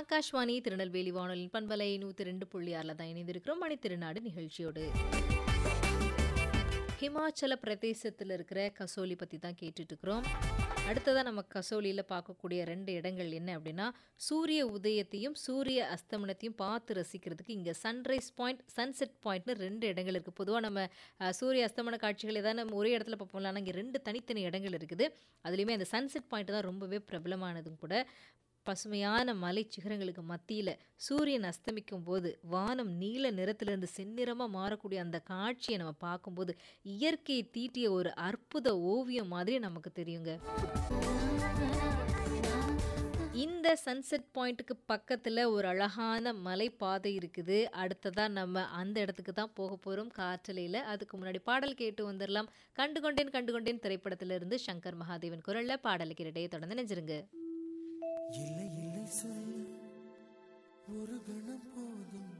ஆகாஷ்வாணி திருநெல்வேலி வானொலியின் பண்பலை நூற்றி ரெண்டு புள்ளி ஆறில் தான் இணைந்திருக்கிறோம் மணி திருநாடு நிகழ்ச்சியோடு ஹிமாச்சல பிரதேசத்தில் இருக்கிற கசோலி பற்றி தான் கேட்டுட்டு இருக்கிறோம் அடுத்ததாக நம்ம கசோலியில் பார்க்கக்கூடிய ரெண்டு இடங்கள் என்ன அப்படின்னா சூரிய உதயத்தையும் சூரிய அஸ்தமனத்தையும் பார்த்து ரசிக்கிறதுக்கு இங்கே சன்ரைஸ் பாயிண்ட் சன்செட் பாயிண்ட்னு ரெண்டு இடங்கள் இருக்குது பொதுவாக நம்ம அஹ், சூரிய அஸ்தமன காட்சிகள் ஏதாவது நம்ம ஒரே இடத்துல பார்ப்போம்ல ஆனால் இங்கே ரெண்டு தனித்தனி இடங்கள் இருக்குது அதுலேயுமே அந்த சன்செட் பாயிண்ட் தான் ரொம்பவே பிரபலமானதும் கூட பசுமையான மலை சிகரங்களுக்கு மத்தியில் சூரியன் அஸ்தமிக்கும் போது வானம் நீல நிறத்திலிருந்து செந்நிறமாக மாறக்கூடிய அந்த காட்சியை நம்ம பார்க்கும்போது இயற்கையை தீட்டிய ஒரு அற்புத ஓவியம் மாதிரி நமக்கு தெரியுங்க இந்த சன்செட் பாயிண்ட்டுக்கு பக்கத்தில் ஒரு அழகான மலைப்பாதை இருக்குது அடுத்ததாக நம்ம அந்த இடத்துக்கு தான் போக போகிறோம் காற்றலையில் அதுக்கு முன்னாடி பாடல் கேட்டு வந்துடலாம் கண்டு கொண்டேன் கண்டு கொண்டேன் திரைப்படத்திலிருந்து சங்கர் மகாதேவன் குரலில் பாடலுக்கு இடையே தொடர்ந்து நினைச்சிருங்க இல்லை இல்லை சொல்ல ஒரு கணம் போதும்